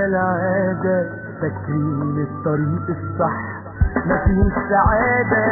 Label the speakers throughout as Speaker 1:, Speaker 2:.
Speaker 1: كالعادة فاكرين الطريق الصح مفيهوش سعادة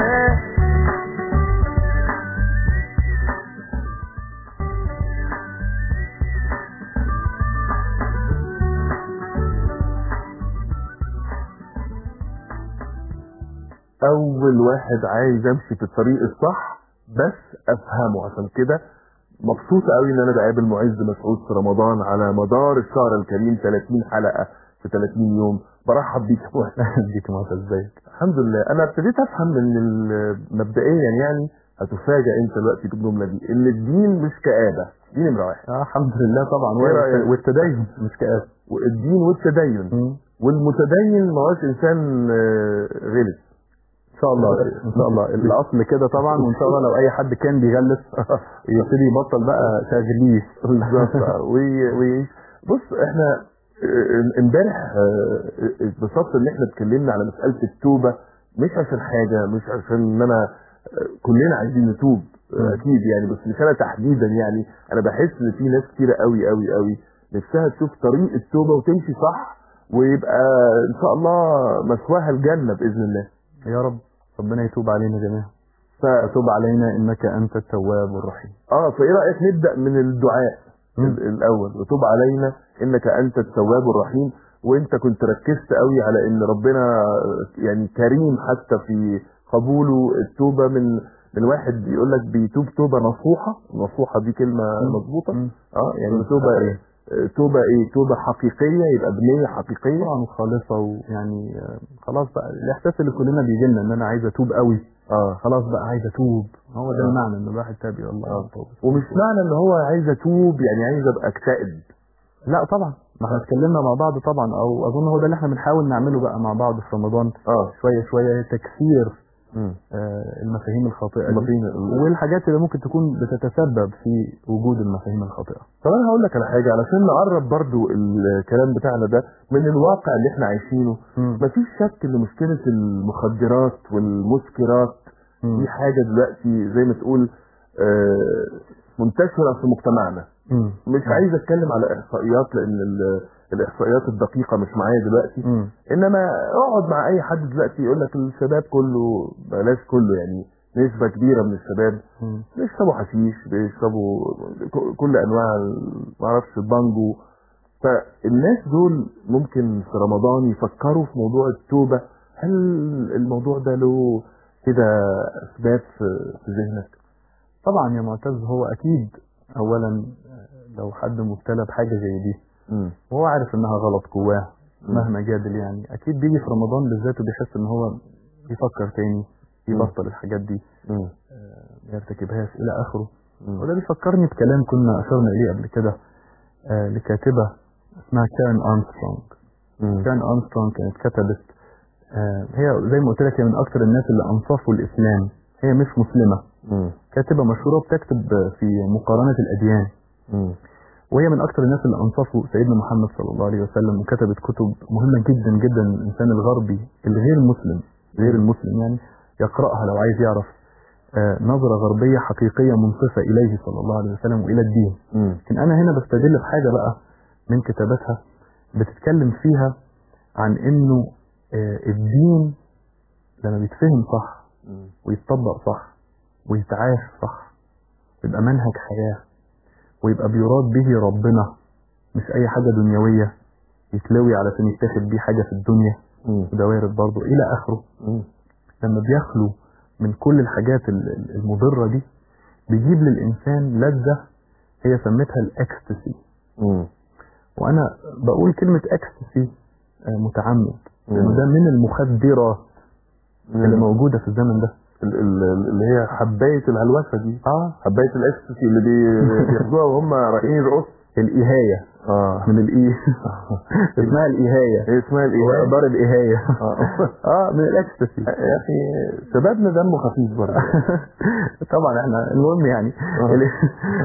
Speaker 2: اول واحد عايز امشي في الطريق الصح بس افهمه عشان كده مبسوط قوي ان انا بقابل معز مسعود في رمضان على مدار الشهر الكريم 30 حلقه في 30 يوم برحب بيك يا معز
Speaker 3: بيك معز ازيك
Speaker 2: الحمد لله انا ابتديت افهم ان ال- مبدئيا يعني هتفاجئ انت دلوقتي بالجمله دي ان الدين مش كآبه دي نمره واحد
Speaker 3: اه الحمد لله طبعا
Speaker 2: إيه رأيك؟
Speaker 3: والتدين مش كآب
Speaker 2: والدين والتدين
Speaker 3: مم.
Speaker 2: والمتدين ما هوش انسان آه، غلس
Speaker 3: ان شاء الله ان شاء الله الاصل كده طبعا وان شاء الله لو اي حد كان بيغلس يبتدي يبطل بقى تغليس
Speaker 2: بالظبط وي- ويعيش بص احنا اه، امبارح اه، اتبسطت ان احنا اتكلمنا على مساله التوبه مش عشان حاجه مش عشان ان انا اه، كلنا عايزين نتوب اه، اكيد يعني بس مش انا تحديدا يعني انا بحس ان في ناس كتيره قوي قوي قوي نفسها تشوف طريق التوبه وتمشي صح ويبقى ان شاء الله مسواها الجنه باذن الله
Speaker 3: يا رب ربنا يتوب علينا جميعا
Speaker 2: ف...
Speaker 3: فتوب علينا انك انت التواب الرحيم
Speaker 2: اه فايه رايك نبدا من الدعاء
Speaker 3: مم.
Speaker 2: ال- الاول وتوب علينا انك انت التواب الرحيم وانت كنت ركزت قوي على ان ربنا يعني كريم حتى في قبوله التوبه من من واحد بيقول لك بيتوب توبه نصوحه نصوحه دي كلمه
Speaker 3: مم.
Speaker 2: مظبوطه
Speaker 3: مم.
Speaker 2: اه يعني توبه ايه توبه ايه توبه حقيقيه يبقى بنيه حقيقيه
Speaker 3: طبعا خالصة ويعني آه، خلاص بقى الاحساس اللي كلنا بيجي لنا ان انا عايز اتوب قوي
Speaker 2: اه
Speaker 3: خلاص بقى عايز اتوب هو ده
Speaker 2: آه.
Speaker 3: المعنى ان الواحد تاب الى الله
Speaker 2: آه.
Speaker 3: يتوب.
Speaker 2: ومش معنى ان هو عايز اتوب يعني عايز ابقى اكتئب
Speaker 3: لا طبعا ما احنا اتكلمنا مع بعض طبعا او اظن هو ده اللي احنا بنحاول نعمله بقى مع بعض في رمضان
Speaker 2: اه
Speaker 3: شويه شويه تكسير
Speaker 2: مم.
Speaker 3: آه، المفاهيم الخاطئه دي
Speaker 2: المفاهيم-
Speaker 3: والحاجات اللي ممكن تكون بتتسبب في وجود المفاهيم الخاطئه
Speaker 2: طب انا هقول لك على حاجه علشان نقرب برضو الكلام بتاعنا ده من الواقع اللي احنا عايشينه
Speaker 3: مم.
Speaker 2: مفيش شك ان مشكله المخدرات والمسكرات
Speaker 3: مم.
Speaker 2: دي حاجه دلوقتي زي ما تقول آه، منتشره في مجتمعنا
Speaker 3: مم.
Speaker 2: مش عايز اتكلم على احصائيات لان ال- الاحصائيات الدقيقه مش معايا دلوقتي
Speaker 3: مم.
Speaker 2: انما اقعد مع اي حد دلوقتي يقول لك الشباب كله بلاش كله يعني نسبه كبيره من الشباب
Speaker 3: مم.
Speaker 2: بيشربوا حشيش بيشربوا ك- كل انواع ال- ما اعرفش البانجو فالناس دول ممكن في رمضان يفكروا في موضوع التوبه هل الموضوع ده له كده اسباب في في ذهنك؟
Speaker 3: طبعا يا معتز هو اكيد اولا آه، لو حد مبتلى بحاجه زي دي
Speaker 2: امم
Speaker 3: وهو عارف انها غلط جواه
Speaker 2: مم.
Speaker 3: مهما جادل يعني اكيد بيجي في رمضان بالذات وبيحس ان هو يفكر تاني يبطل الحاجات دي
Speaker 2: امم
Speaker 3: آه، ما يرتكبهاش الى اخره
Speaker 2: مم.
Speaker 3: وده بيفكرني بكلام كنا اشرنا اليه قبل كده آه، لكاتبه اسمها كارن ارمسترونج
Speaker 2: مم.
Speaker 3: كارن ارمسترونج كانت كتبت آه، هي زي ما قلت لك هي من اكتر الناس اللي انصفوا الاسلام هي مش مسلمه
Speaker 2: مم.
Speaker 3: كاتبه مشهوره بتكتب في مقارنه الاديان
Speaker 2: مم.
Speaker 3: وهي من اكتر الناس اللي انصفوا سيدنا محمد صلى الله عليه وسلم وكتبت كتب مهمه جدا جدا الانسان الغربي الغير مسلم غير المسلم يعني يقراها لو عايز يعرف آه، نظره غربيه حقيقيه منصفه اليه صلى الله عليه وسلم والى الدين
Speaker 2: مم.
Speaker 3: لكن انا هنا بستدل بحاجه بقى من كتاباتها بتتكلم فيها عن انه آه، الدين لما بيتفهم صح
Speaker 2: مم.
Speaker 3: ويتطبق صح ويتعاش صح يبقى منهج حياة ويبقى بيراد به ربنا مش أي حاجة دنيوية يتلوي علشان يتاخد بيه حاجة في الدنيا
Speaker 2: مم.
Speaker 3: وده وارد برضه إلى آخره
Speaker 2: مم.
Speaker 3: لما بيخلو من كل الحاجات ال- ال- المضرة دي بيجيب للإنسان لذة هي سمتها الأكستسي
Speaker 2: مم.
Speaker 3: وأنا بقول كلمة أكستسي آه، متعمد لأنه
Speaker 2: مم.
Speaker 3: ده من المخدرات اللي موجودة في الزمن ده
Speaker 2: ال- ال- اللي هي حبايه الهلوسه دي
Speaker 3: اه
Speaker 2: حبايه الاكستسي اللي بي- بياخدوها وهم رايحين يرقصوا
Speaker 3: الإيهاية
Speaker 2: اه
Speaker 3: من الإيه اسمها الإيهاية
Speaker 2: هي اسمها الايه
Speaker 3: دار الإيهاية
Speaker 2: آه.
Speaker 3: اه من الأكستسي
Speaker 2: يا اخي شبابنا دمه خفيف برضه
Speaker 3: طبعا احنا المهم يعني
Speaker 2: آه.
Speaker 3: ال-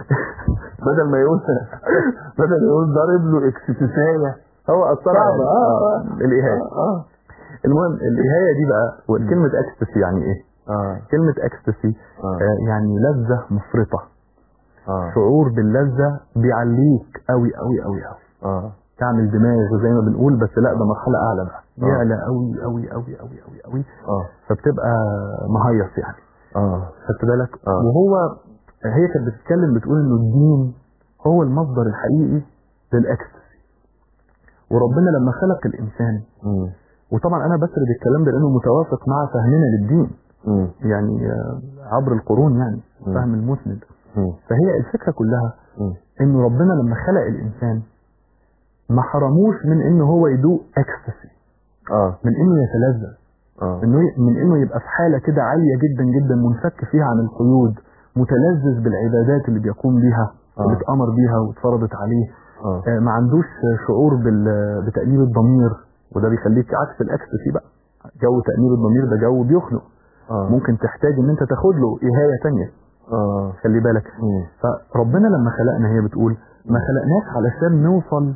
Speaker 2: بدل ما يقول بدل ما يقول ضارب له اكستسايه
Speaker 3: هو أثر
Speaker 2: صعب
Speaker 3: على-
Speaker 2: اه
Speaker 3: آه، الإيهاية
Speaker 2: اه
Speaker 3: المهم الإيهاية دي بقى كلمة أكستسي يعني إيه؟
Speaker 2: اه
Speaker 3: كلمة أكستسي
Speaker 2: اه
Speaker 3: آه يعني لذة مفرطة
Speaker 2: اه
Speaker 3: شعور باللذة بيعليك أوي أوي أوي أوي
Speaker 2: اه
Speaker 3: تعمل دماغ زي ما بنقول بس لا ده مرحله اعلى بقى
Speaker 2: آه.
Speaker 3: يعلى قوي قوي قوي قوي قوي قوي
Speaker 2: اه
Speaker 3: فبتبقى مهيص يعني
Speaker 2: اه
Speaker 3: خدت بالك
Speaker 2: آه.
Speaker 3: وهو هي كانت بتتكلم بتقول انه الدين هو المصدر الحقيقي للاكستسي وربنا لما خلق الانسان
Speaker 2: مم.
Speaker 3: وطبعا انا بسرد الكلام ده لانه متوافق مع فهمنا للدين
Speaker 2: مم.
Speaker 3: يعني آه، عبر القرون يعني
Speaker 2: مم.
Speaker 3: فهم المسند
Speaker 2: مم.
Speaker 3: فهي الفكره كلها
Speaker 2: مم.
Speaker 3: انه ربنا لما خلق الانسان ما حرموش من انه هو يدوق اكستسي
Speaker 2: اه
Speaker 3: من انه يتلذذ
Speaker 2: اه
Speaker 3: انه ي- من انه يبقى في حاله كده عاليه جدا جدا منفك فيها عن القيود متلذذ بالعبادات اللي بيقوم بيها
Speaker 2: آه.
Speaker 3: وبتأمر بيها واتفرضت عليه
Speaker 2: اه
Speaker 3: آه، ما عندوش شعور بال- بتأنيب الضمير وده بيخليك عكس الاكستسي بقى جو تأنيب الضمير ده جو بيخنق
Speaker 2: اه
Speaker 3: ممكن تحتاج ان انت تاخد له اهايه تانية
Speaker 2: اه
Speaker 3: خلي بالك
Speaker 2: مم.
Speaker 3: فربنا لما خلقنا هي بتقول ما خلقناش علشان نوصل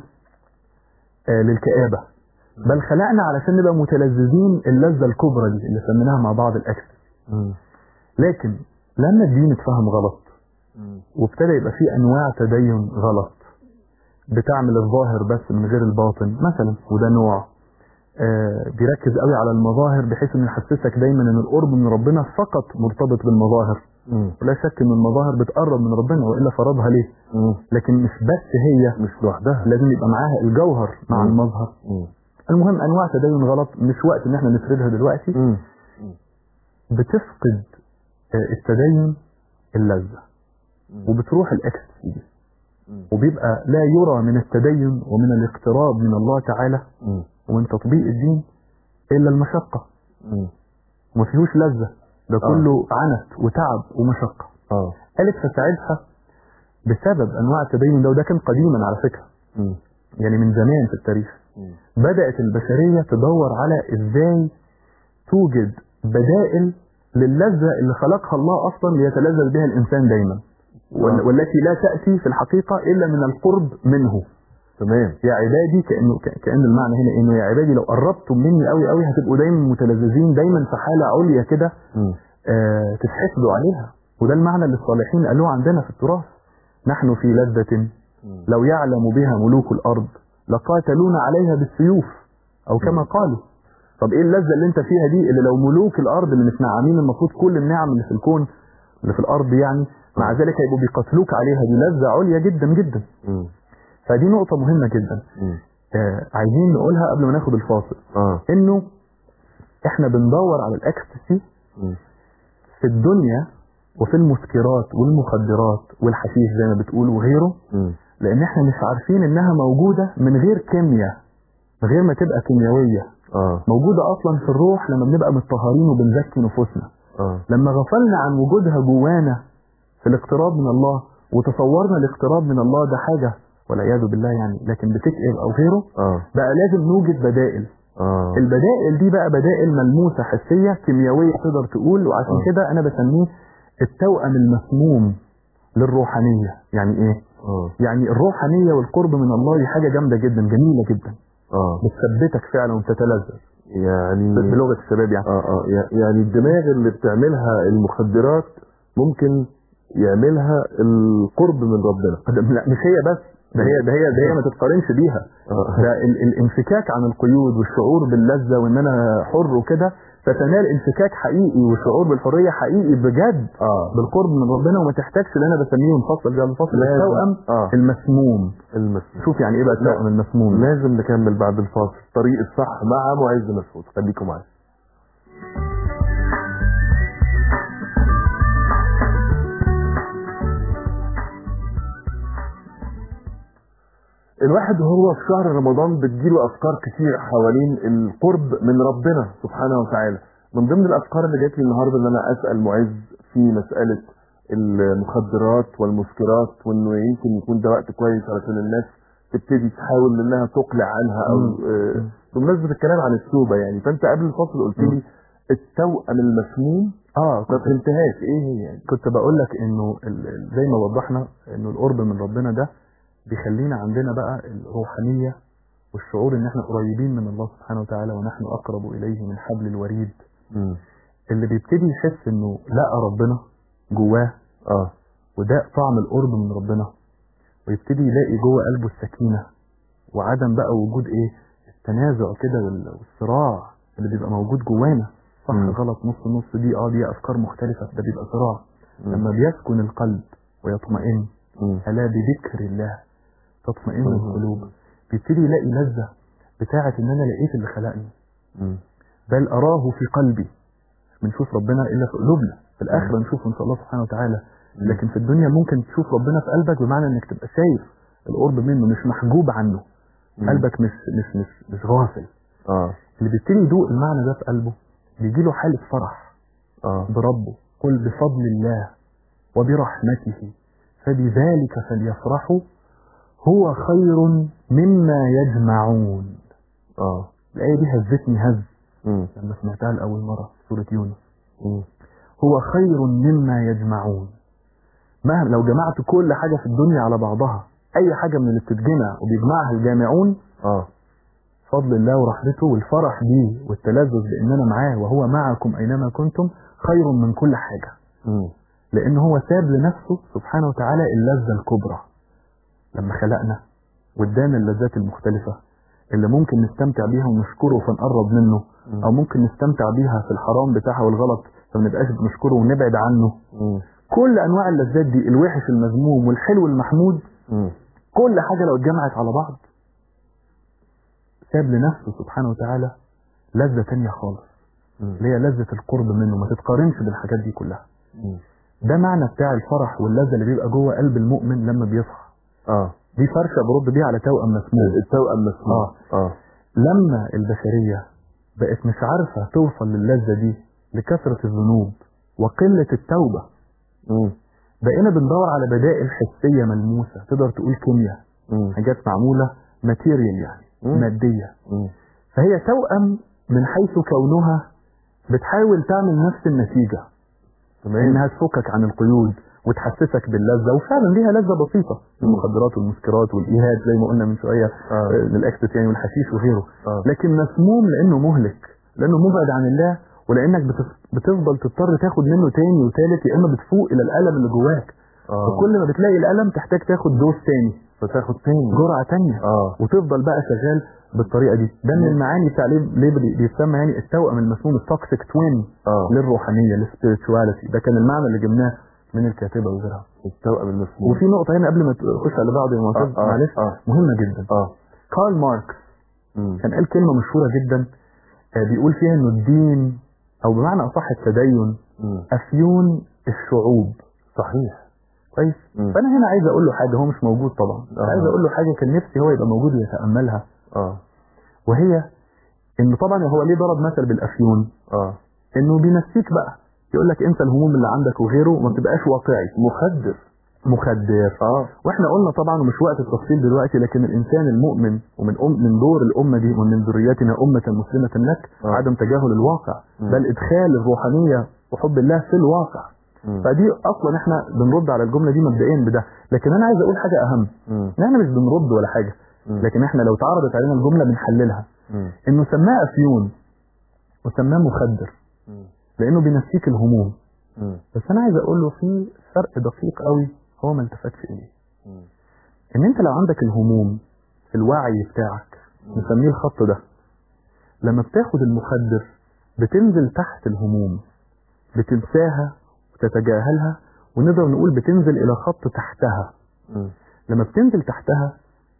Speaker 3: آه للكآبة بل خلقنا علشان نبقى متلذذين اللذة الكبرى دي اللي سميناها مع بعض الأكل
Speaker 2: مم.
Speaker 3: لكن لما الدين اتفهم غلط
Speaker 2: مم.
Speaker 3: وابتدى يبقى فيه أنواع تدين غلط بتعمل الظاهر بس من غير الباطن مثلا وده نوع آه بيركز قوي على المظاهر بحيث انه يحسسك دايما ان القرب من ربنا فقط مرتبط بالمظاهر
Speaker 2: مم.
Speaker 3: ولا شك ان المظاهر بتقرب من ربنا والا فرضها ليه
Speaker 2: مم.
Speaker 3: لكن مش بس هي
Speaker 2: مش لوحدها
Speaker 3: لازم يبقى معاها الجوهر مع
Speaker 2: مم.
Speaker 3: المظهر
Speaker 2: مم.
Speaker 3: المهم انواع تدين غلط مش وقت ان احنا نفردها دلوقتي
Speaker 2: مم.
Speaker 3: بتفقد آه، التدين اللذة
Speaker 2: مم.
Speaker 3: وبتروح الاكستسي دي
Speaker 2: مم.
Speaker 3: وبيبقى لا يرى من التدين ومن الاقتراب من الله تعالى
Speaker 2: مم.
Speaker 3: ومن تطبيق الدين الا المشقة
Speaker 2: مم.
Speaker 3: وما فيهوش لذة ده كله عنت وتعب ومشقة
Speaker 2: اه
Speaker 3: قالت فساعتها بسبب انواع التدين ده وده كان قديما على فكرة
Speaker 2: مم.
Speaker 3: يعني من زمان في التاريخ
Speaker 2: مم.
Speaker 3: بدأت البشرية تدور على ازاي توجد بدائل للذة اللي خلقها الله اصلا ليتلذذ بها الانسان دايما وال-
Speaker 2: آه.
Speaker 3: والتي لا تأتي في الحقيقة الا من القرب منه
Speaker 2: تمام
Speaker 3: يا عبادي كأنه ك- كأن المعنى هنا انه يا عبادي لو قربتم مني قوي قوي هتبقوا دايما متلذذين دايما في حالة عليا كده
Speaker 2: مم.
Speaker 3: آه تتحسدوا عليها وده المعنى اللي الصالحين قالوه عندنا في التراث نحن في لذة
Speaker 2: مم.
Speaker 3: لو يعلم بها ملوك الأرض لقاتلونا عليها بالسيوف أو كما قالوا طب إيه اللذة اللي أنت فيها دي اللي لو ملوك الأرض اللي متنعمين المفروض كل النعم اللي في الكون اللي في الأرض يعني مع ذلك هيبقوا بيقاتلوك عليها دي لذة عليا جدا جدا
Speaker 2: مم.
Speaker 3: فدي نقطة مهمة جدا
Speaker 2: مم.
Speaker 3: آه عايزين نقولها قبل ما ناخد الفاصل
Speaker 2: اه
Speaker 3: إنه إحنا بندور على الأكستسي
Speaker 2: مم.
Speaker 3: في الدنيا وفي المسكرات والمخدرات والحشيش زي ما بتقول وغيره
Speaker 2: مم.
Speaker 3: لان احنا مش عارفين انها موجودة من غير كيمياء من غير ما تبقى كيميائية
Speaker 2: اه
Speaker 3: موجودة اصلا في الروح لما بنبقى متطهرين وبنزكي نفوسنا
Speaker 2: اه
Speaker 3: لما غفلنا عن وجودها جوانا في الاقتراب من الله وتصورنا الاقتراب من الله ده حاجة والعياذ بالله يعني لكن بتكئب او غيره
Speaker 2: اه
Speaker 3: بقى لازم نوجد بدائل
Speaker 2: اه
Speaker 3: البدائل دي بقى بدائل ملموسة حسية كيميائية تقدر تقول وعشان
Speaker 2: آه.
Speaker 3: كده انا بسميه التوأم المسموم للروحانية يعني ايه
Speaker 2: اه
Speaker 3: يعني الروحانية والقرب من الله دي حاجة جامدة جدا جميلة جدا
Speaker 2: اه
Speaker 3: بتثبتك فعلا وبتتلذذ
Speaker 2: يعني
Speaker 3: بلغة الشباب يعني
Speaker 2: اه اه يع- يعني الدماغ اللي بتعملها المخدرات ممكن يعملها القرب من ربنا
Speaker 3: ده- لا مش هي بس ده هي ده هي ده هي ما تتقارنش بيها
Speaker 2: اه
Speaker 3: ده ال- الانفكاك عن القيود والشعور باللذة وان انا حر وكده فتنال انفكاك حقيقي وشعور بالحرية حقيقي بجد
Speaker 2: اه
Speaker 3: بالقرب من ربنا وما تحتاجش اللي انا بسميه منفصل ده منفصل
Speaker 2: لازم.
Speaker 3: التوأم
Speaker 2: اه
Speaker 3: المسموم
Speaker 2: المسلم
Speaker 3: شوف يعني ايه بقى التوأم المسموم
Speaker 2: لازم نكمل بعد الفاصل طريق الصح مع معز مسعود خليكم معايا الواحد وهو في شهر رمضان بتجيله افكار كتير حوالين القرب من ربنا سبحانه وتعالى من ضمن الافكار اللي جات لي النهارده ان انا اسال معز في مساله المخدرات والمسكرات وانه يمكن يكون ده وقت كويس علشان الناس تبتدي تحاول انها تقلع عنها او
Speaker 3: مم.
Speaker 2: آه، بمناسبه الكلام عن التوبه يعني فانت قبل الفصل قلت لي التوأم المسموم
Speaker 3: اه
Speaker 2: ما
Speaker 3: كنت,
Speaker 2: فهمتهاش ايه هي يعني
Speaker 3: كنت بقول لك انه ال- ال- زي ما وضحنا انه القرب من ربنا ده بيخلينا عندنا بقى الروحانية والشعور ان احنا قريبين من الله سبحانه وتعالى ونحن اقرب اليه من حبل الوريد
Speaker 2: مم.
Speaker 3: اللي بيبتدي يحس انه لقى ربنا جواه
Speaker 2: اه
Speaker 3: وده طعم القرب من ربنا ويبتدي يلاقي جوه قلبه السكينة وعدم بقى وجود ايه التنازع كده وال- والصراع اللي بيبقى موجود جوانا صح
Speaker 2: مم.
Speaker 3: غلط نص نص دي اه دي افكار مختلفه ده بيبقى صراع
Speaker 2: مم.
Speaker 3: لما بيسكن القلب ويطمئن
Speaker 2: مم.
Speaker 3: الا بذكر الله تطمئن
Speaker 2: مم.
Speaker 3: القلوب بيبتدي يلاقي لذه بتاعه ان انا لقيت اللي خلقني
Speaker 2: مم.
Speaker 3: بل أراه في قلبي مش بنشوف ربنا إلا في قلوبنا في الآخرة نشوفه إن شاء الله سبحانه وتعالى لكن في الدنيا ممكن تشوف ربنا في قلبك بمعنى إنك تبقى شايف القرب منه مش محجوب عنه
Speaker 2: مم.
Speaker 3: قلبك مش مش مش مش غافل
Speaker 2: اه
Speaker 3: اللي بيبتدي يدوق المعنى ده في قلبه بيجي له حالة فرح
Speaker 2: اه
Speaker 3: بربه قل بفضل الله وبرحمته فبذلك فليفرحوا هو خير مما يجمعون
Speaker 2: اه
Speaker 3: الآية دي هزتني هز
Speaker 2: مم.
Speaker 3: لما سمعتها لأول مرة في سورة يونس
Speaker 2: مم.
Speaker 3: هو خير مما يجمعون مهما لو جمعت كل حاجة في الدنيا على بعضها أي حاجة من اللي بتتجمع وبيجمعها الجامعون
Speaker 2: اه
Speaker 3: فضل الله ورحمته والفرح بيه والتلذذ بأننا معاه وهو معكم أينما كنتم خير من كل حاجة
Speaker 2: مم.
Speaker 3: لأن هو ساب لنفسه سبحانه وتعالى اللذة الكبرى لما خلقنا وادانا اللذات المختلفة اللي ممكن نستمتع بيها ونشكره فنقرب منه
Speaker 2: مم.
Speaker 3: أو ممكن نستمتع بيها في الحرام بتاعها والغلط فما نبقاش بنشكره ونبعد عنه
Speaker 2: مم.
Speaker 3: كل انواع اللذات دي الوحش المذموم والحلو المحمود
Speaker 2: مم.
Speaker 3: كل حاجه لو اتجمعت على بعض ساب لنفسه سبحانه وتعالى لذه تانية خالص
Speaker 2: مم.
Speaker 3: اللي هي لذه القرب منه ما تتقارنش بالحاجات دي كلها
Speaker 2: مم.
Speaker 3: ده معنى بتاع الفرح واللذه اللي بيبقى جوه قلب المؤمن لما بيصحى
Speaker 2: اه
Speaker 3: دي فرشه برد بيها على توأم مسموم
Speaker 2: التوأم مسموم
Speaker 3: آه.
Speaker 2: اه
Speaker 3: لما البشريه بقت مش عارفه توصل للذه دي لكثره الذنوب وقله التوبه
Speaker 2: مم.
Speaker 3: بقينا بندور على بدائل حسيه ملموسه تقدر تقول كيمياء
Speaker 2: مم.
Speaker 3: حاجات معمولة ماتيريال يعني
Speaker 2: مم.
Speaker 3: مادية
Speaker 2: مم.
Speaker 3: فهي توأم من حيث كونها بتحاول تعمل نفس النتيجة
Speaker 2: تمام
Speaker 3: انها تفكك عن القيود وتحسسك باللذة وفعلا ليها لذة بسيطة المخدرات والمسكرات والإيهاد زي ما قلنا من شوية
Speaker 2: آه.
Speaker 3: آه، للأكسس يعني والحشيش وغيره
Speaker 2: آه.
Speaker 3: لكن مسموم لأنه مهلك لأنه مبعد عن الله ولأنك بتف- بتفضل تضطر تاخد منه تاني وتالت يا إما بتفوق إلى الألم اللي جواك
Speaker 2: اه
Speaker 3: وكل ما بتلاقي الألم تحتاج تاخد دوز تاني
Speaker 2: فتاخد تاني
Speaker 3: جرعة تانية
Speaker 2: اه
Speaker 3: وتفضل بقى شغال بالطريقه دي ده من المعاني بتاع ليه ليه بي- بيسمى يعني التوأم المسموم التوكسيك توين
Speaker 2: اه
Speaker 3: للروحانيه للسبيريتشواليتي ده كان المعنى اللي جبناه من الكاتبه وغيرها
Speaker 2: التوأم المسموم
Speaker 3: وفي نقطه هنا قبل ما تخش على بعض يا معتز
Speaker 2: آه، آه،
Speaker 3: معلش
Speaker 2: آه.
Speaker 3: مهمه جدا
Speaker 2: اه
Speaker 3: كارل ماركس
Speaker 2: مم.
Speaker 3: كان قال كلمه مشهوره جدا آه، بيقول فيها انه الدين او بمعنى اصح التدين
Speaker 2: مم.
Speaker 3: افيون الشعوب
Speaker 2: صحيح
Speaker 3: كويس
Speaker 2: مم.
Speaker 3: فانا هنا عايز اقول له حاجه هو مش موجود طبعا
Speaker 2: آه.
Speaker 3: عايز اقول له حاجه كان نفسي هو يبقى موجود ويتاملها
Speaker 2: اه
Speaker 3: وهي ان طبعا هو ليه ضرب مثل بالافيون
Speaker 2: اه
Speaker 3: انه بينسيك بقى يقول لك انسى الهموم اللي عندك وغيره وما تبقاش واقعي
Speaker 2: مخدر
Speaker 3: مخدر
Speaker 2: اه
Speaker 3: واحنا قلنا طبعا ومش وقت التفصيل دلوقتي لكن الانسان المؤمن ومن أم من دور الامه دي ومن ذريتنا امه مسلمه لك
Speaker 2: آه.
Speaker 3: عدم تجاهل الواقع
Speaker 2: مم.
Speaker 3: بل ادخال الروحانيه وحب الله في الواقع
Speaker 2: مم.
Speaker 3: فدي اصلا احنا بنرد على الجمله دي مبدئيا بده لكن انا عايز اقول حاجه اهم
Speaker 2: مم.
Speaker 3: ان احنا مش بنرد ولا حاجه
Speaker 2: مم.
Speaker 3: لكن احنا لو اتعرضت علينا الجمله بنحللها
Speaker 2: مم.
Speaker 3: انه سماه افيون وسماه مخدر
Speaker 2: مم.
Speaker 3: لانه بينسيك الهموم
Speaker 2: مم.
Speaker 3: بس انا عايز اقول له في فرق دقيق قوي هو ما التفتش اليه
Speaker 2: مم.
Speaker 3: ان انت لو عندك الهموم في الوعي بتاعك نسميه الخط ده لما بتاخد المخدر بتنزل تحت الهموم بتنساها وتتجاهلها ونقدر نقول بتنزل الى خط تحتها
Speaker 2: مم.
Speaker 3: لما بتنزل تحتها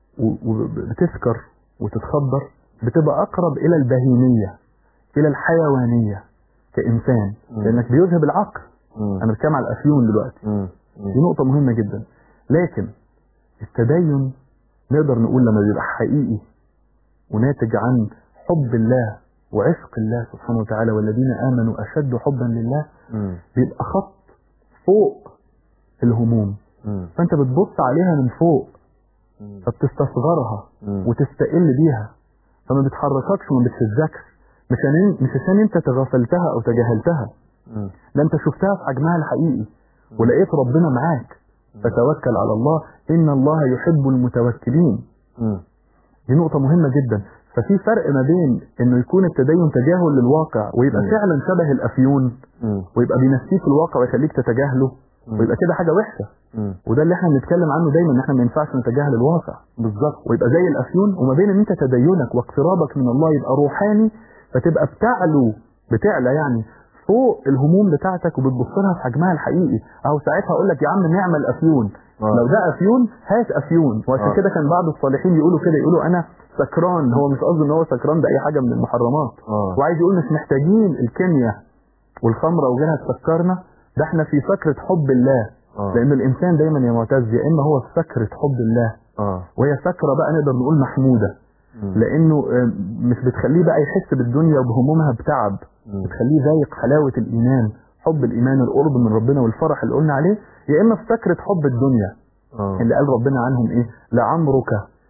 Speaker 3: وبتسكر وتتخدر بتبقى اقرب الى البهيميه الى الحيوانيه كانسان
Speaker 2: مم.
Speaker 3: لانك بيذهب العقل
Speaker 2: مم.
Speaker 3: انا بتكلم على الافيون دلوقتي
Speaker 2: مم.
Speaker 3: دي نقطة مهمة جدا لكن التدين نقدر نقول لما بيبقى حقيقي وناتج عن حب الله وعشق الله سبحانه وتعالى والذين آمنوا أشد حبا لله
Speaker 2: مم.
Speaker 3: بيبقى خط فوق الهموم
Speaker 2: مم.
Speaker 3: فأنت بتبص عليها من فوق
Speaker 2: مم.
Speaker 3: فبتستصغرها
Speaker 2: مم.
Speaker 3: وتستقل بيها فما بتحرككش وما بتشزكش مش عشان مش عشان انت تغفلتها او تجاهلتها
Speaker 2: مم.
Speaker 3: ده انت شفتها في حجمها الحقيقي ولقيت ربنا معاك فتوكل على الله ان الله يحب المتوكلين
Speaker 2: مم.
Speaker 3: دي نقطة مهمة جدا ففي فرق ما بين انه يكون التدين تجاهل للواقع ويبقى
Speaker 2: مم.
Speaker 3: فعلا شبه الافيون
Speaker 2: مم.
Speaker 3: ويبقى بينسيك الواقع ويخليك تتجاهله
Speaker 2: مم.
Speaker 3: ويبقى كده حاجه وحشه
Speaker 2: مم.
Speaker 3: وده اللي احنا بنتكلم عنه دايما ان احنا ما ينفعش نتجاهل الواقع
Speaker 2: بالظبط
Speaker 3: ويبقى زي الافيون وما بين ان انت تدينك واقترابك من الله يبقى روحاني فتبقى بتعلو بتعلى يعني فوق الهموم بتاعتك وبتبص لها في حجمها الحقيقي او ساعتها اقول لك يا عم نعمل افيون
Speaker 2: آه.
Speaker 3: لو ده افيون هات افيون وعشان
Speaker 2: آه.
Speaker 3: كده كان بعض الصالحين يقولوا كده يقولوا انا سكران هو مش قصده ان هو سكران باي حاجه من المحرمات
Speaker 2: اه
Speaker 3: وعايز يقول مش محتاجين الكيمياء والخمره وغيرها تسكرنا ده احنا في سكره حب الله
Speaker 2: اه
Speaker 3: لان الانسان دايما يا معتز يا اما هو في سكره حب الله
Speaker 2: اه
Speaker 3: وهي سكره بقى نقدر نقول محموده
Speaker 2: مم.
Speaker 3: لانه آه، مش بتخليه بقى يحس بالدنيا وبهمومها بتعب
Speaker 2: مم.
Speaker 3: بتخليه ذايق حلاوه الايمان حب الايمان القرب من ربنا والفرح اللي قلنا عليه يا اما في سكره حب الدنيا
Speaker 2: اه
Speaker 3: اللي قال ربنا عنهم ايه لعمرك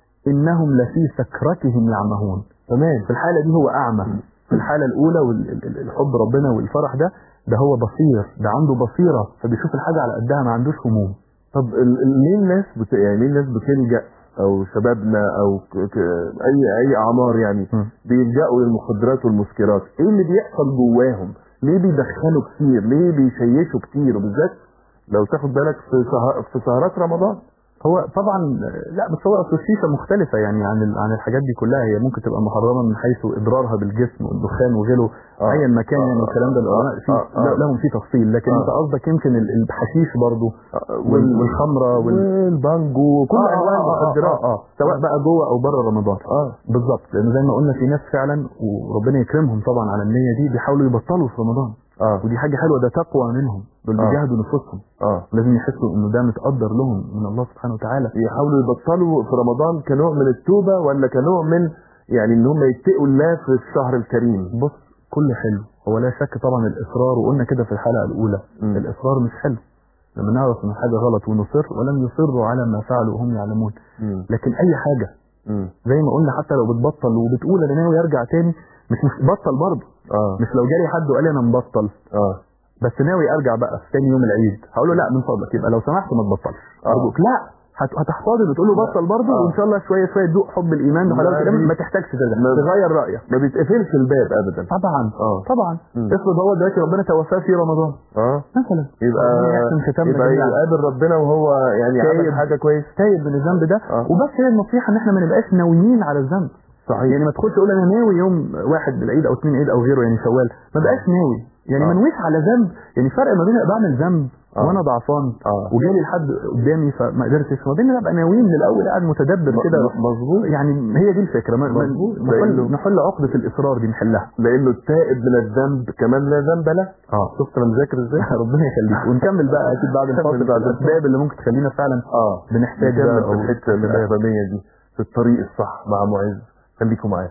Speaker 3: انهم لفي سكرتهم يعمهون تمام في الحاله دي هو اعمى في الحاله الاولى والحب ربنا والفرح ده ده هو بصير ده عنده بصيره فبيشوف الحاجه على قدها ما عندوش هموم
Speaker 2: طب ال- ال- ليه الناس بت... يعني ليه الناس بتلجأ او شبابنا او ك... ك... اي اي اعمار يعني
Speaker 3: م.
Speaker 2: بيلجأوا للمخدرات والمسكرات ايه اللي بيحصل جواهم ليه بيدخنوا كتير ليه بيشيشوا كتير وبالذات لو تاخد بالك في سهر... في سهرات رمضان
Speaker 3: هو طبعا لا بس هو اصل الشيشه مختلفه يعني عن ال- عن الحاجات دي كلها هي ممكن تبقى محرمه من حيث اضرارها بالجسم والدخان وغيره
Speaker 2: آه.
Speaker 3: ايا ما كان يعني
Speaker 2: آه.
Speaker 3: الكلام ده العلماء فيه
Speaker 2: آه. آه.
Speaker 3: لهم فيه تفصيل لكن
Speaker 2: آه.
Speaker 3: انت قصدك يمكن ال- الحشيش برضه
Speaker 2: وال-
Speaker 3: وال- والخمره وال
Speaker 2: والبانجو كل
Speaker 3: آه،
Speaker 2: انواع
Speaker 3: آه، آه،
Speaker 2: المخدرات
Speaker 3: آه، آه. سواء بقى جوه او بره رمضان
Speaker 2: اه
Speaker 3: بالظبط لان زي ما قلنا في ناس فعلا وربنا يكرمهم طبعا على النيه دي بيحاولوا يبطلوا في رمضان
Speaker 2: اه
Speaker 3: ودي حاجه حلوه ده تقوى منهم دول
Speaker 2: آه.
Speaker 3: بيجاهدوا نفوسهم
Speaker 2: اه
Speaker 3: لازم يحسوا انه ده متقدر لهم من الله سبحانه وتعالى
Speaker 2: يحاولوا يبطلوا في رمضان كنوع من التوبة ولا كنوع من يعني ان هم يتقوا الله في الشهر الكريم
Speaker 3: بص كل حلو هو لا شك طبعا الاصرار وقلنا كده في الحلقه الاولى
Speaker 2: مم.
Speaker 3: الاصرار مش حلو لما نعرف ان حاجه غلط ونصر ولم يصروا على ما فعلوا وهم يعلمون
Speaker 2: مم.
Speaker 3: لكن اي حاجه
Speaker 2: مم.
Speaker 3: زي ما قلنا حتى لو بتبطل وبتقول انا ناوي ارجع تاني مش مش بطل برضه
Speaker 2: اه
Speaker 3: مش لو جالي حد وقال لي انا مبطل
Speaker 2: اه
Speaker 3: بس ناوي ارجع بقى في تاني يوم العيد هقول له لا من فضلك يبقى لو سمحت ما تبطلش
Speaker 2: آه.
Speaker 3: ارجوك لا هت- هتحتضن وتقول له بطل برضه
Speaker 2: آه.
Speaker 3: وان شاء الله شويه شويه تدوق حب الايمان
Speaker 2: ما
Speaker 3: وحلاوه الكلام
Speaker 2: دي-
Speaker 3: ما تحتاجش ترجع
Speaker 2: ما-
Speaker 3: تغير رايك
Speaker 2: ما بيتقفلش الباب ابدا
Speaker 3: طبعا
Speaker 2: اه
Speaker 3: طبعا
Speaker 2: مم.
Speaker 3: افرض هو دلوقتي ربنا توفاه في رمضان
Speaker 2: اه
Speaker 3: مثلا
Speaker 2: يبقى
Speaker 3: ربنا يحسن ختامنا
Speaker 2: يبقى
Speaker 3: جميعا.
Speaker 2: يقابل ربنا وهو يعني عمل
Speaker 3: تايب.
Speaker 2: حاجه كويس
Speaker 3: تايب من الذنب ده
Speaker 2: آه.
Speaker 3: وبس هي النصيحه ان احنا ما نبقاش ناويين على الذنب
Speaker 2: صحيح
Speaker 3: يعني ما تدخلش تقول انا ناوي يوم واحد بالعيد او اثنين عيد او غيره يعني شوال ما بقاش ناوي يعني
Speaker 2: آه.
Speaker 3: ما نويش على ذنب يعني فرق ما بين ابقى بعمل ذنب
Speaker 2: آه.
Speaker 3: وانا ضعفان
Speaker 2: آه.
Speaker 3: وجالي لحد قدامي فما قدرتش وما بين ابقى ناويين من الاول قاعد متدبر كده
Speaker 2: م- مظبوط
Speaker 3: يعني هي دي الفكره ما- ما-
Speaker 2: مظبوط.
Speaker 3: نحل
Speaker 2: لأنه-
Speaker 3: نحل عقده الاصرار دي نحلها
Speaker 2: لانه التائب من الذنب كمان لا ذنب له
Speaker 3: اه
Speaker 2: شفت انا مذاكر ازاي
Speaker 3: ربنا يخليك ونكمل بقى اكيد بعد
Speaker 2: نكمل
Speaker 3: الفاصل
Speaker 2: بعد
Speaker 3: الاسباب اللي ممكن تخلينا فعلا
Speaker 2: اه
Speaker 3: بنحتاج ده
Speaker 2: نكمل
Speaker 3: أو
Speaker 2: في الحته الاخرانيه دي في الطريق الصح مع معز خليكم معايا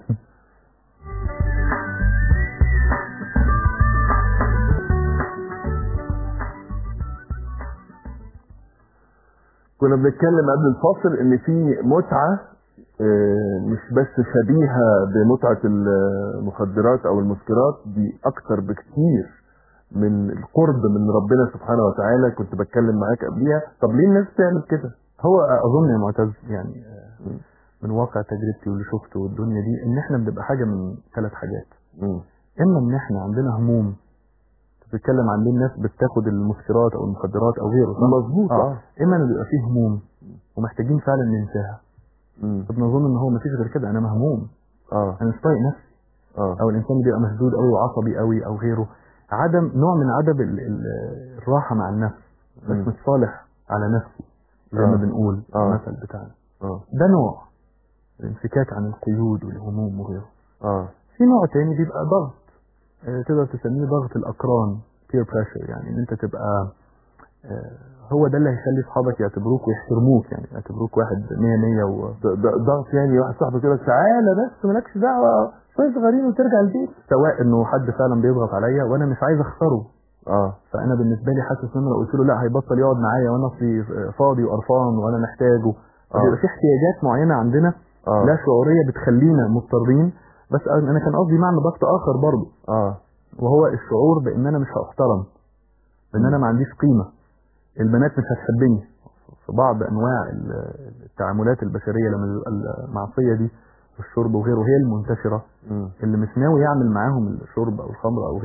Speaker 2: كنا بنتكلم قبل الفاصل ان في متعه آه، مش بس شبيهه بمتعه المخدرات او المسكرات دي اكتر بكتير من القرب من ربنا سبحانه وتعالى كنت بتكلم معاك قبليها طب ليه الناس بتعمل كده؟
Speaker 3: هو اظن يا معتز يعني آه، من واقع تجربتي واللي شفته والدنيا دي ان احنا بنبقى حاجه من ثلاث حاجات
Speaker 2: مم.
Speaker 3: اما ان احنا عندنا هموم بتتكلم عن ليه الناس بتاخد المسكرات او المخدرات او غيره صح؟
Speaker 2: مظبوط
Speaker 3: اه
Speaker 2: اه
Speaker 3: اما ان بيبقى فيه هموم ومحتاجين فعلا ننساها
Speaker 2: مم.
Speaker 3: فبنظن ان هو مفيش غير كده انا مهموم
Speaker 2: اه
Speaker 3: انا مش طايق نفسي
Speaker 2: اه
Speaker 3: او الانسان اللي بيبقى مشدود قوي وعصبي قوي او غيره عدم نوع من عدم ال- ال- الراحه مع النفس
Speaker 2: مم.
Speaker 3: بس مش صالح على نفسي زي ما
Speaker 2: آه.
Speaker 3: بنقول
Speaker 2: آه.
Speaker 3: المثل بتاعنا
Speaker 2: اه
Speaker 3: ده نوع الانفكاك عن القيود والهموم وغيره
Speaker 2: اه
Speaker 3: في نوع تاني بيبقى ضغط آه، تقدر تسميه ضغط الاقران peer pressure يعني ان انت تبقى آه، هو ده اللي هيخلي اصحابك يعتبروك ويحترموك يعني يعتبروك واحد 100 100 و
Speaker 2: ده- ده- ضغط يعني واحد صاحبي كده تعالى بس مالكش دعوه شويه صغيرين وترجع البيت
Speaker 3: سواء انه حد فعلا بيضغط عليا وانا مش عايز اخسره
Speaker 2: اه
Speaker 3: فانا بالنسبه لي حاسس ان انا لو قلت له لا هيبطل يقعد معايا وانا اصلي فاضي وقرفان وانا محتاجه بيبقى في احتياجات معينه عندنا
Speaker 2: اه
Speaker 3: لا شعوريه بتخلينا مضطرين بس انا كان قصدي معنى ضغط اخر برضه
Speaker 2: اه
Speaker 3: وهو الشعور بان انا مش هاحترم بان انا ما عنديش قيمه البنات مش هتحبني في بعض انواع ال- التعاملات البشريه لما بيبقى المعصيه دي الشرب وغيره هي المنتشره
Speaker 2: مم.
Speaker 3: اللي مش ناوي يعمل معاهم الشرب او الخمر او غيره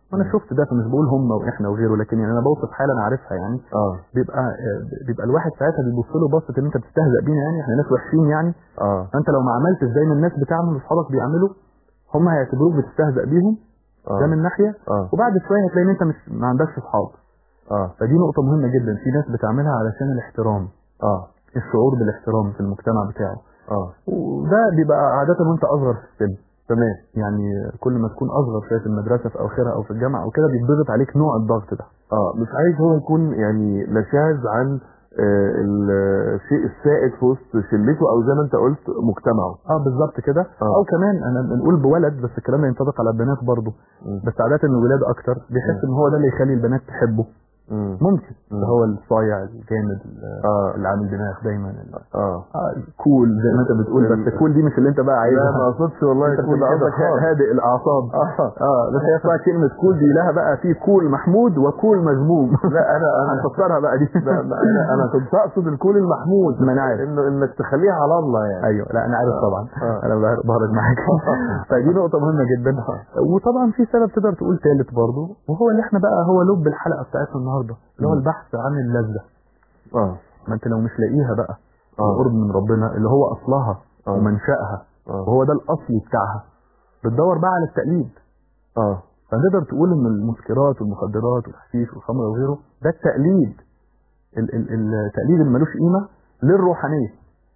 Speaker 3: وانا شفت ده فمش بقول هم واحنا وغيره لكن يعني انا بوصف حاله انا عارفها يعني
Speaker 2: اه
Speaker 3: بيبقى آه، بيبقى الواحد ساعتها بيبص له بصه ان انت بتستهزأ بينا يعني احنا ناس وحشين يعني
Speaker 2: اه
Speaker 3: فانت لو ما عملتش زي ما الناس بتعمل واصحابك بيعملوا هم هيعتبروك بتستهزأ بيهم
Speaker 2: اه
Speaker 3: ده من ناحيه
Speaker 2: اه
Speaker 3: وبعد شويه هتلاقي ان انت مش ما عندكش اصحاب
Speaker 2: اه
Speaker 3: فدي نقطه مهمه جدا في ناس بتعملها علشان الاحترام
Speaker 2: اه
Speaker 3: الشعور بالاحترام في المجتمع بتاعه
Speaker 2: اه
Speaker 3: وده بيبقى عاده وانت اصغر في السن
Speaker 2: تمام
Speaker 3: يعني كل ما تكون اصغر شويه في المدرسه في اواخرها او في الجامعه او كده بيتضغط عليك نوع الضغط ده
Speaker 2: اه مش عايز هو يكون يعني نشاز عن آه، الشيء السائد في وسط شلته او زي ما انت قلت مجتمعه
Speaker 3: اه بالظبط كده
Speaker 2: آه.
Speaker 3: او كمان انا بنقول بولد بس الكلام ده ينطبق على البنات برضه
Speaker 2: مم.
Speaker 3: بس عاده الولاد اكتر بيحس ان هو ده اللي يخلي البنات تحبه
Speaker 2: مم.
Speaker 3: ممكن
Speaker 2: مم.
Speaker 3: ده هو الصايع الجامد ال-
Speaker 2: اه
Speaker 3: اللي عامل دماغ دايما ال-
Speaker 2: اه
Speaker 3: آه كول زي ما انت بتقول بس
Speaker 2: ال-
Speaker 3: الكول دي مش اللي انت بقى
Speaker 2: لا ما
Speaker 3: عايزها
Speaker 2: اقصدش والله
Speaker 3: انت
Speaker 2: يكون
Speaker 3: بتبقى
Speaker 2: قصدك
Speaker 3: قصدك
Speaker 2: خالص
Speaker 3: هادئ الاعصاب
Speaker 2: اه
Speaker 3: اه بس هي اسمها كلمه كول دي لها بقى في كول محمود وكول مذموم
Speaker 2: لا انا انا
Speaker 3: هنفسرها بقى دي
Speaker 2: لا ما انا انا كنت اقصد الكول المحمود
Speaker 3: ما أنا عارف.
Speaker 2: انه انك تخليها على الله يعني
Speaker 3: ايوه لا انا عارف طبعا
Speaker 2: آه.
Speaker 3: انا بهر- بهرج معاك فدي نقطه مهمه جدا وطبعا في سبب تقدر تقول ثالث برضه وهو اللي احنا بقى هو لب الحلقه بتاعتنا النهارده اللي هو
Speaker 2: مم.
Speaker 3: البحث عن اللذه
Speaker 2: اه
Speaker 3: ما انت لو مش لاقيها بقى
Speaker 2: آه.
Speaker 3: القرب من ربنا اللي هو اصلها
Speaker 2: آه.
Speaker 3: ومنشأها
Speaker 2: اه
Speaker 3: وهو ده الاصلي بتاعها بتدور بقى على التقليد
Speaker 2: اه
Speaker 3: فنقدر تقول ان المسكرات والمخدرات والحشيش والخمر وغيره ده التقليد ال- ال- التقليد اللي ملوش قيمه للروحانيه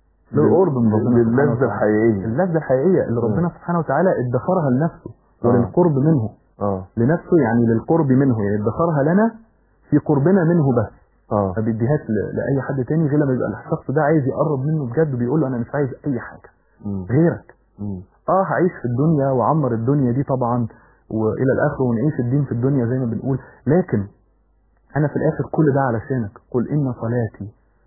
Speaker 3: للقرب من ربنا سبحانه
Speaker 2: للذة
Speaker 3: وتعالى.
Speaker 2: الحقيقية
Speaker 3: اللذه الحقيقيه اللي ربنا سبحانه وتعالى ادخرها لنفسه وللقرب منه
Speaker 2: اه
Speaker 3: لنفسه يعني للقرب منه يعني ادخرها لنا في قربنا منه بس
Speaker 2: اه
Speaker 3: ما بيديهاش ل- لاي حد تاني غير لما يبقى الشخص ده عايز يقرب منه بجد وبيقول له انا مش عايز اي حاجه
Speaker 2: مم.
Speaker 3: غيرك
Speaker 2: مم.
Speaker 3: اه هعيش في الدنيا وعمر الدنيا دي طبعا والى الاخر ونعيش الدين في الدنيا زي ما بنقول لكن انا في الاخر كل ده علشانك قل ان صلاتي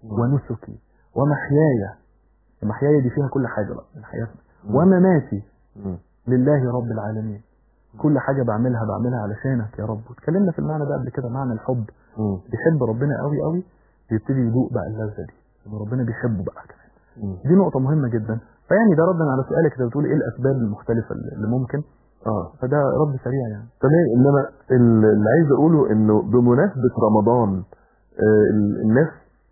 Speaker 3: ونسكي ومحياي المحياي دي فيها كل حاجه بقى من حياتنا ومماتي
Speaker 2: مم.
Speaker 3: لله رب العالمين كل حاجه بعملها بعملها علشانك يا رب واتكلمنا في المعنى ده قبل كده معنى الحب
Speaker 2: مم.
Speaker 3: بيحب ربنا قوي قوي بيبتدي يذوق بقى اللذه دي ان ربنا بيحبه بقى كمان
Speaker 2: مم.
Speaker 3: دي نقطه مهمه جدا فيعني ده ردا على سؤالك انت بتقول ايه الاسباب المختلفه اللي ممكن
Speaker 2: اه
Speaker 3: فده رد سريع يعني
Speaker 2: تمام انما ال- اللي عايز اقوله انه بمناسبة رمضان آه، ال- الناس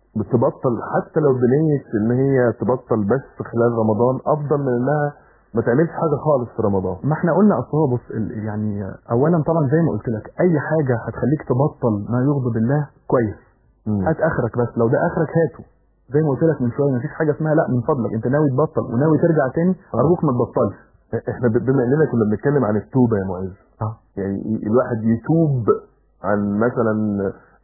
Speaker 2: بتبطل حتى لو بنية ان هي تبطل بس خلال رمضان افضل من انها ما تعملش حاجة خالص في رمضان
Speaker 3: ما احنا قلنا اصل هو بص ال- يعني اولا طبعا زي ما قلت لك اي حاجه هتخليك تبطل ما يغضب الله كويس
Speaker 2: مم.
Speaker 3: هات اخرك بس لو ده اخرك هاته زي ما قلت لك من شويه مفيش حاجه اسمها لا من فضلك انت ناوي تبطل وناوي ترجع تاني
Speaker 2: آه.
Speaker 3: ارجوك ما تبطلش
Speaker 2: احنا ب- بما اننا كنا بنتكلم عن التوبة يا معز
Speaker 3: اه
Speaker 2: يعني ي- الواحد يتوب عن مثلا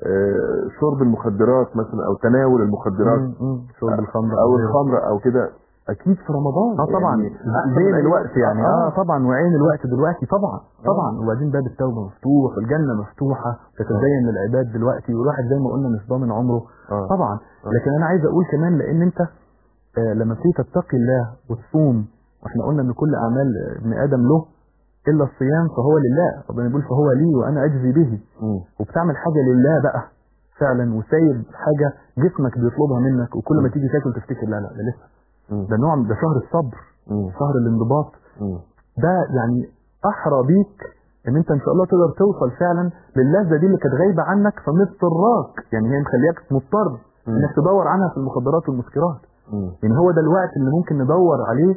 Speaker 2: آه، شرب المخدرات مثلا او تناول المخدرات
Speaker 3: مم، مم. شرب الخمر
Speaker 2: او
Speaker 3: غيره.
Speaker 2: الخمر او كده اكيد في رمضان
Speaker 3: اه طبعا
Speaker 2: يعني أحسن
Speaker 3: زين
Speaker 2: من أي
Speaker 3: الوقت
Speaker 2: وقت.
Speaker 3: يعني اه طبعا وعين الوقت دلوقتي طبعا طبعا
Speaker 2: آه.
Speaker 3: وبعدين باب التوبه مفتوح والجنه مفتوحه تتزين للعباد دلوقتي والواحد زي ما قلنا مش ضامن عمره
Speaker 2: آه.
Speaker 3: طبعا
Speaker 2: آه.
Speaker 3: لكن انا عايز اقول كمان لان انت آه لما تيجي تتقي الله وتصوم واحنا قلنا ان كل اعمال ابن ادم له الا الصيام فهو لله ربنا بيقول فهو لي وانا اجزي به
Speaker 2: مم.
Speaker 3: وبتعمل حاجه لله بقى فعلا وسايب حاجه جسمك بيطلبها منك وكل ما
Speaker 2: مم.
Speaker 3: تيجي تاكل تفتكر لا لا ده لسه
Speaker 2: مم.
Speaker 3: ده نوع من- ده شهر الصبر
Speaker 2: مم.
Speaker 3: شهر الانضباط
Speaker 2: مم.
Speaker 3: ده يعني احرى بيك ان انت ان شاء الله تقدر توصل فعلا للذه دي اللي كانت غايبه عنك فمضطراك يعني هي مخلياك مضطر
Speaker 2: مم.
Speaker 3: انك تدور عنها في المخدرات والمسكرات
Speaker 2: مم.
Speaker 3: يعني هو ده الوقت اللي ممكن ندور عليه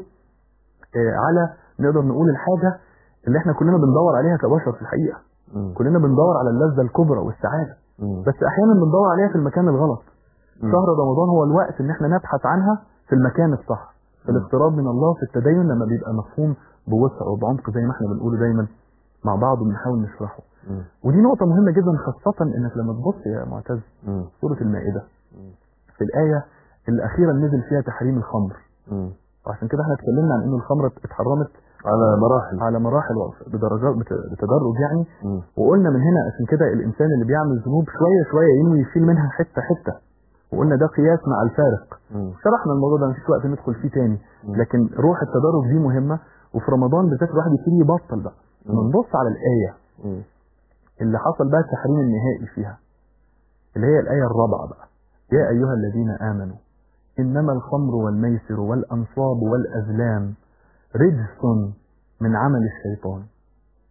Speaker 3: آه، على نقدر نقول الحاجه اللي احنا كلنا بندور عليها كبشر في الحقيقه
Speaker 2: مم.
Speaker 3: كلنا بندور على اللذه الكبرى والسعاده
Speaker 2: مم.
Speaker 3: بس احيانا بندور عليها في المكان الغلط
Speaker 2: مم.
Speaker 3: شهر رمضان هو الوقت ان احنا نبحث عنها في المكان الصح في
Speaker 2: مم.
Speaker 3: الاقتراب من الله في التدين لما بيبقى مفهوم بوسع وبعمق زي ما احنا بنقوله دايما مع بعض وبنحاول نشرحه
Speaker 2: مم.
Speaker 3: ودي نقطة مهمة جدا خاصة انك لما تبص يا معتز
Speaker 2: مم.
Speaker 3: سورة المائدة
Speaker 2: مم.
Speaker 3: في الآية اللي أخيرا نزل فيها تحريم الخمر
Speaker 2: مم.
Speaker 3: وعشان كده احنا اتكلمنا عن ان الخمرة اتحرمت
Speaker 2: على مراحل
Speaker 3: على مراحل وف- بدرجات بت- بتدرج يعني
Speaker 2: مم.
Speaker 3: وقلنا من هنا عشان كده الانسان اللي بيعمل ذنوب شوية شوية ينوي يشيل منها حتة حتة وقلنا ده قياس مع الفارق
Speaker 2: مم.
Speaker 3: شرحنا الموضوع ده مفيش وقت ندخل فيه تاني
Speaker 2: مم.
Speaker 3: لكن روح التدرج دي مهمة وفي رمضان بالذات الواحد يبتدي يبطل بقى
Speaker 2: مم.
Speaker 3: نبص على الآية
Speaker 2: مم.
Speaker 3: اللي حصل بقى التحريم النهائي فيها اللي هي الآية الرابعة بقى يا أيها الذين آمنوا إنما الخمر والميسر والأنصاب والأزلام رجس من عمل الشيطان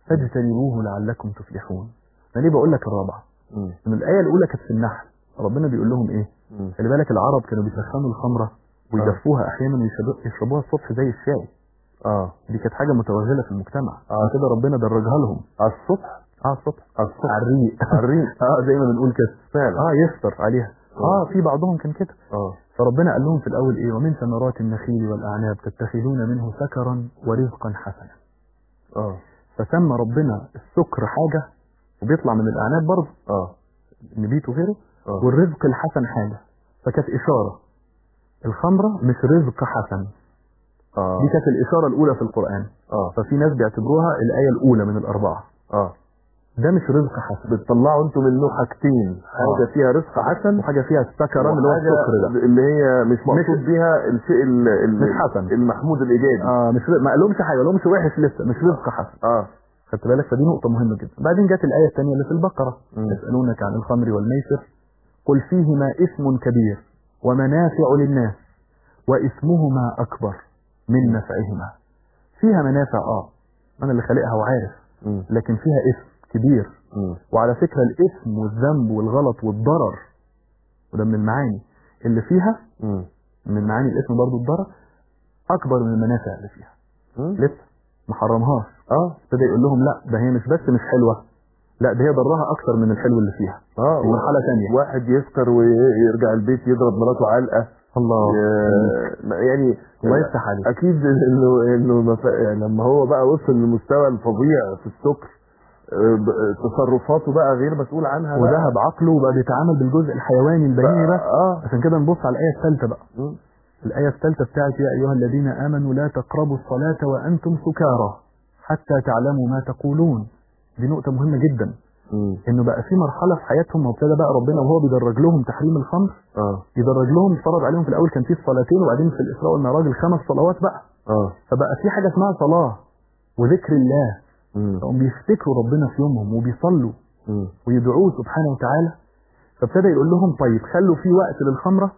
Speaker 3: فاجتنبوه لعلكم تفلحون انا ليه بقول لك الرابعه
Speaker 2: مم.
Speaker 3: ان الايه الاولى كانت في النحل ربنا بيقول لهم ايه
Speaker 2: مم.
Speaker 3: خلي بالك العرب كانوا بيسخنوا الخمره ويدفوها احيانا ويشربوا- يشربوها الصبح زي الشاي
Speaker 2: اه
Speaker 3: دي كانت حاجه متوغله في المجتمع
Speaker 2: آه.
Speaker 3: عشان كده ربنا درجها لهم
Speaker 2: على الصبح
Speaker 3: اه الصبح
Speaker 2: على الصبح
Speaker 3: على الريق
Speaker 2: على الريق.
Speaker 3: اه زي ما بنقول كده
Speaker 2: فعلا
Speaker 3: اه يفطر عليها اه في بعضهم كان كده
Speaker 2: اه
Speaker 3: فربنا قال لهم في الاول ايه ومن ثمرات النخيل والاعناب تتخذون منه سكرا ورزقا حسنا
Speaker 2: اه
Speaker 3: فسمى ربنا السكر حاجه وبيطلع من الاعناب برضه
Speaker 2: اه
Speaker 3: نبيت وغيره
Speaker 2: اه
Speaker 3: والرزق الحسن حاجه فكانت اشاره الخمره مش رزق حسن
Speaker 2: اه
Speaker 3: دي كانت الاشاره الاولى في القران
Speaker 2: اه
Speaker 3: ففي ناس بيعتبروها الايه الاولى من الاربعه
Speaker 2: اه
Speaker 3: ده مش رزق حسن
Speaker 2: بتطلعوا انتوا منه حاجتين حاجه
Speaker 3: آه.
Speaker 2: فيها رزق حسن
Speaker 3: وحاجه فيها السكران اللي هو
Speaker 2: وحاجة
Speaker 3: السكر ده
Speaker 2: اللي هي مش مقصود
Speaker 3: مش-
Speaker 2: بيها الشيء ال- ال-
Speaker 3: مش حسن.
Speaker 2: المحمود الايجابي
Speaker 3: اه مش ما قالهمش حاجه قالهمش وحش لسه مش رزق حسن
Speaker 2: اه
Speaker 3: خدت بالك فدي نقطه مهمه جدا بعدين جت الايه الثانيه اللي في البقره
Speaker 2: مم.
Speaker 3: يسالونك عن الخمر والميسر قل فيهما اسم كبير ومنافع للناس واسمهما اكبر من نفعهما فيها منافع اه انا اللي خالقها وعارف
Speaker 2: مم.
Speaker 3: لكن فيها اسم كبير
Speaker 2: مم.
Speaker 3: وعلى فكره الاسم والذنب والغلط والضرر وده من المعاني اللي فيها
Speaker 2: مم.
Speaker 3: من معاني الاسم برضو الضرر اكبر من المنافع اللي فيها
Speaker 2: مم.
Speaker 3: لسه ما حرمهاش
Speaker 2: اه
Speaker 3: ابتدى يقول لهم لا ده هي مش بس مش حلوه لا ده هي ضرها اكتر من الحلو اللي فيها
Speaker 2: اه
Speaker 3: دي مرحله ثانيه
Speaker 2: واحد يسكر ويرجع البيت يضرب مراته علقه
Speaker 3: الله
Speaker 2: ي- يعني
Speaker 3: الله يفتح عليك
Speaker 2: اكيد انه انه مف- يعني لما هو بقى وصل للمستوى الفظيع في السكر آه، ب- تصرفاته بقى غير مسؤول عنها بقى.
Speaker 3: وذهب عقله وبقى بيتعامل بالجزء الحيواني البهيمي بس
Speaker 2: اه
Speaker 3: عشان كده نبص على الايه الثالثه بقى
Speaker 2: مم.
Speaker 3: الايه الثالثه بتاعت يا ايها الذين امنوا لا تقربوا الصلاه وانتم سكارى حتى تعلموا ما تقولون دي نقطه مهمه جدا
Speaker 2: مم.
Speaker 3: انه بقى في مرحله في حياتهم وابتدى بقى ربنا وهو بيدرج لهم تحريم الخمر
Speaker 2: اه
Speaker 3: يدرج لهم فرض عليهم في الاول كان في الصلاتين وبعدين في الاسراء والمعراج الخمس صلوات بقى
Speaker 2: اه
Speaker 3: فبقى في حاجه اسمها صلاه وذكر الله
Speaker 2: مم.
Speaker 3: فهم بيفتكروا ربنا في يومهم وبيصلوا
Speaker 2: مم.
Speaker 3: ويدعوه سبحانه وتعالى فابتدى يقول لهم طيب خلوا في وقت للخمره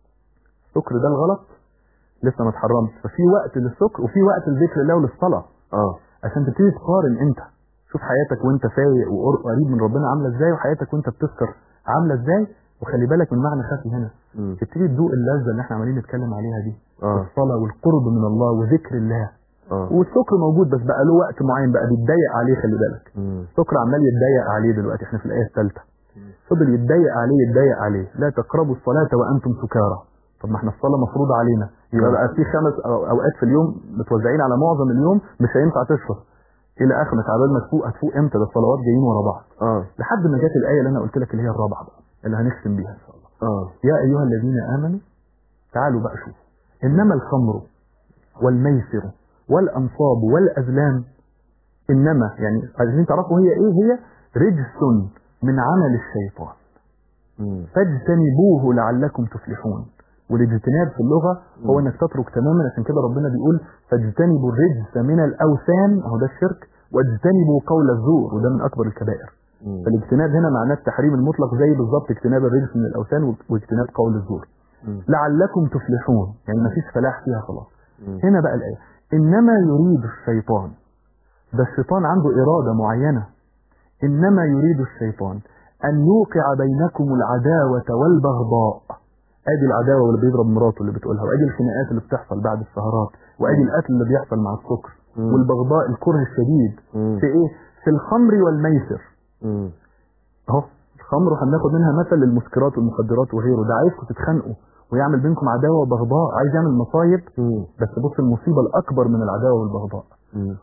Speaker 3: السكر ده الغلط لسه ما اتحرمش ففي وقت للسكر وفي وقت لذكر الله وللصلاه
Speaker 2: اه
Speaker 3: عشان تبتدي تقارن انت شوف حياتك وانت فايق وقريب من ربنا عامله ازاي وحياتك وانت بتسكر عامله ازاي وخلي بالك من معنى خفي هنا
Speaker 2: مم.
Speaker 3: تبتدي تدوق اللذه اللي احنا عمالين نتكلم عليها دي
Speaker 2: اه
Speaker 3: الصلاه والقرب من الله وذكر الله
Speaker 2: اه
Speaker 3: والسكر موجود بس بقى له وقت معين بقى بيتضايق عليه خلي بالك
Speaker 2: مم.
Speaker 3: السكر عمال يتضايق عليه دلوقتي احنا في الايه الثالثه فضل يتضايق عليه يتضايق عليه لا تقربوا الصلاه وانتم سكارى طب ما احنا الصلاه مفروضه علينا يبقى بقى في خمس أو- اوقات في اليوم متوزعين على معظم اليوم مش هينفع تشرب الى اخر عبال ما تفوق هتفوق امتى ده الصلوات جايين ورا بعض
Speaker 2: اه
Speaker 3: لحد ما جت الايه اللي انا قلت لك اللي هي الرابعه بقى اللي هنختم بيها ان شاء الله
Speaker 2: اه
Speaker 3: يا ايها الذين امنوا تعالوا بقى شوفوا انما الخمر والميسر والانصاب والازلام انما يعني عايزين تعرفوا هي ايه هي رجس من عمل الشيطان
Speaker 2: مم.
Speaker 3: فاجتنبوه لعلكم تفلحون والاجتناب في اللغة هو انك تترك تماما عشان كده ربنا بيقول فاجتنبوا الرجس من الاوثان اهو ده الشرك واجتنبوا قول الزور وده من اكبر الكبائر
Speaker 2: مم.
Speaker 3: فالاجتناب هنا معناه التحريم المطلق زي بالظبط اجتناب الرجس من الاوثان واجتناب قول الزور
Speaker 2: مم.
Speaker 3: لعلكم تفلحون يعني ما فيش فلاح فيها خلاص
Speaker 2: مم.
Speaker 3: هنا بقى الآية إنما يريد الشيطان ده الشيطان عنده إرادة معينة إنما يريد الشيطان أن يوقع بينكم العداوة والبغضاء ادي العداوة واللي بيضرب مراته اللي بتقولها وادي الخناقات اللي بتحصل بعد السهرات وادي القتل اللي بيحصل مع السكر
Speaker 2: مم.
Speaker 3: والبغضاء الكره الشديد
Speaker 2: مم.
Speaker 3: في ايه في الخمر والميسر
Speaker 2: مم.
Speaker 3: اهو الخمر هناخد منها مثل للمسكرات والمخدرات وغيره ده عايزكم تتخانقوا ويعمل بينكم عداوه وبغضاء عايز يعمل مصايب
Speaker 2: مم.
Speaker 3: بس بص المصيبه الاكبر من العداوه والبغضاء
Speaker 2: مم.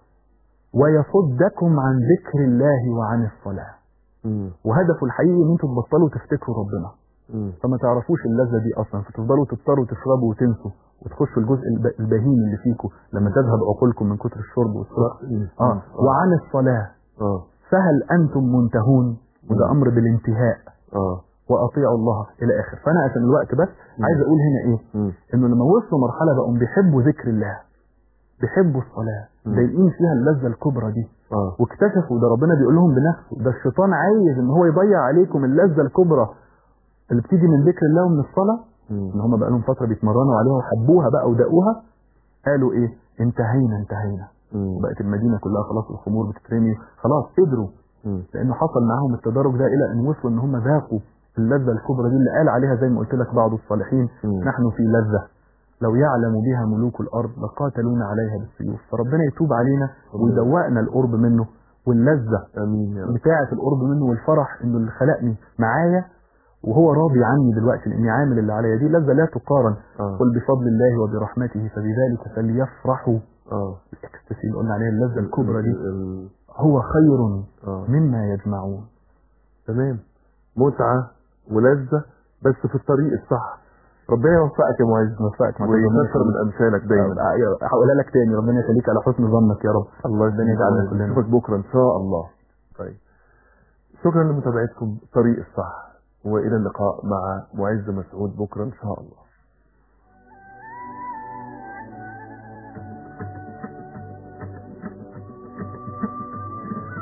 Speaker 3: ويصدكم عن ذكر الله وعن الصلاه
Speaker 2: مم.
Speaker 3: وهدفه الحقيقي ان انتوا تبطلوا تفتكروا ربنا
Speaker 2: مم.
Speaker 3: فما تعرفوش اللذه دي اصلا فتفضلوا تفطروا وتشربوا وتنسوا وتخشوا الجزء الب- البهيم اللي فيكم لما تذهب عقولكم من كتر الشرب والسكر اه وعن الصلاه
Speaker 2: اه
Speaker 3: فهل انتم منتهون وده امر بالانتهاء
Speaker 2: اه
Speaker 3: واطيعوا الله الى اخر فانا عشان الوقت بس عايز اقول هنا ايه
Speaker 2: مم.
Speaker 3: انه لما وصلوا مرحله بقوا بيحبوا ذكر الله بيحبوا الصلاه
Speaker 2: مم.
Speaker 3: ضايقين فيها اللذه الكبرى دي
Speaker 2: اه
Speaker 3: واكتشفوا ده ربنا بيقول لهم بنفسه ده الشيطان عايز ان هو يضيع عليكم اللذه الكبرى اللي بتيجي من ذكر الله ومن الصلاه ان
Speaker 2: مم.
Speaker 3: هم بقى لهم فتره بيتمرنوا عليها وحبوها بقى ودقوها قالوا ايه انتهينا انتهينا
Speaker 2: مم.
Speaker 3: بقت المدينه كلها خلاص الخمور بتترمي خلاص قدروا
Speaker 2: مم.
Speaker 3: لانه حصل معاهم التدرج ده الى ان وصلوا ان هم ذاقوا اللذه الكبرى دي اللي قال عليها زي ما قلت لك بعض الصالحين
Speaker 2: مم.
Speaker 3: نحن في لذه لو يعلم بها ملوك الارض لقاتلونا عليها بالسيوف فربنا يتوب علينا ويدوقنا القرب منه واللذه
Speaker 2: امين يا رب
Speaker 3: بتاعه القرب منه والفرح انه اللي خلقني معايا وهو راضي عني دلوقتي لاني عامل اللي عليا دي لذه لا تقارن
Speaker 2: اه
Speaker 3: قل بفضل الله وبرحمته فبذلك فليفرحوا
Speaker 2: اه
Speaker 3: الاكستسي اللي قلنا عليها اللذه الكبرى دي
Speaker 2: ال-
Speaker 3: هو خير
Speaker 2: اه
Speaker 3: مما يجمعون
Speaker 2: تمام متعة ولذة بس في الطريق الصح ربنا يوفقك يا معز
Speaker 3: وفقك
Speaker 2: ويكثر من امثالك دايما
Speaker 3: هقولها لك تاني ربنا يخليك على حسن ظنك يا رب
Speaker 2: الله
Speaker 3: ربنا يجعلنا كلنا.
Speaker 2: نشوفك بكره ان شاء الله طيب شكرا لمتابعتكم الطريق الصح والى اللقاء مع معز مسعود بكره ان شاء الله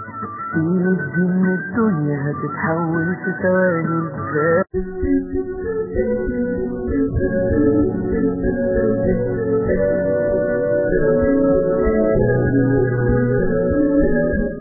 Speaker 1: سين الدين الدنيا هتتحول في ثواني ازاي